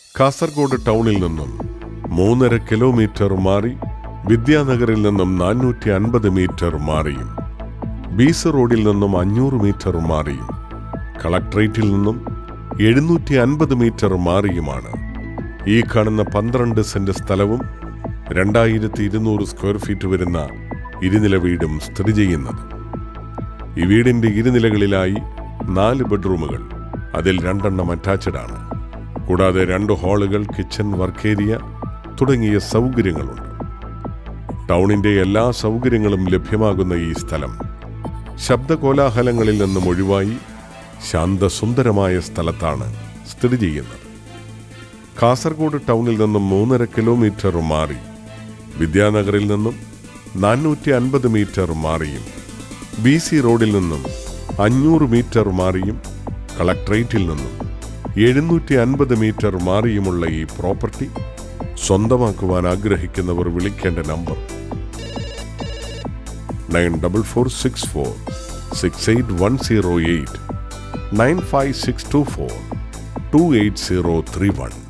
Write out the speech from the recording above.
കാസർഗോഡ് ടൗണിൽ നിന്നും മൂന്നര കിലോമീറ്റർ മാറി വിദ്യാനഗറിൽ നിന്നും നാനൂറ്റി അൻപത് മീറ്റർ മാറിയും ബീസ് റോഡിൽ നിന്നും അഞ്ഞൂറ് മീറ്റർ മാറിയും കളക്ട്രേറ്റിൽ നിന്നും എഴുന്നൂറ്റി അൻപത് മീറ്റർ മാറിയുമാണ് ഈ കാണുന്ന പന്ത്രണ്ട് സെന്റ് സ്ഥലവും രണ്ടായിരത്തി ഇരുന്നൂറ് സ്ക്വയർ ഫീറ്റ് വരുന്ന ഇരുനില വീടും സ്ഥിതി ചെയ്യുന്നത് ഈ വീടിന്റെ ഇരുനിലകളിലായി നാല് ബെഡ്റൂമുകൾ അതിൽ രണ്ടെണ്ണം അറ്റാച്ച്ഡ് ആണ് കൂടാതെ രണ്ട് ഹാളുകൾ കിച്ചൺ വർക്ക് ഏരിയ തുടങ്ങിയ സൗകര്യങ്ങളുണ്ട് ടൗണിന്റെ എല്ലാ സൗകര്യങ്ങളും ലഭ്യമാകുന്ന ഈ സ്ഥലം ശബ്ദകോലാഹലങ്ങളിൽ നിന്നും ഒഴിവായി ശാന്തസുന്ദരമായ സ്ഥലത്താണ് സ്ഥിതി ചെയ്യുന്നത് കാസർഗോഡ് ടൗണിൽ നിന്നും മൂന്നര കിലോമീറ്റർ മാറി വിദ്യാനഗറിൽ നിന്നും നാനൂറ്റി അൻപത് മീറ്റർ മാറിയും ബി സി റോഡിൽ നിന്നും അഞ്ഞൂറ് മീറ്റർ മാറിയും കളക്ട്രേറ്റിൽ നിന്നും എഴുന്നൂറ്റി അൻപത് മീറ്റർ മാറിയുമുള്ള ഈ പ്രോപ്പർട്ടി സ്വന്തമാക്കുവാൻ ആഗ്രഹിക്കുന്നവർ വിളിക്കേണ്ട number nine double four six four six eight one zero eight nine five six two four two eight zero three one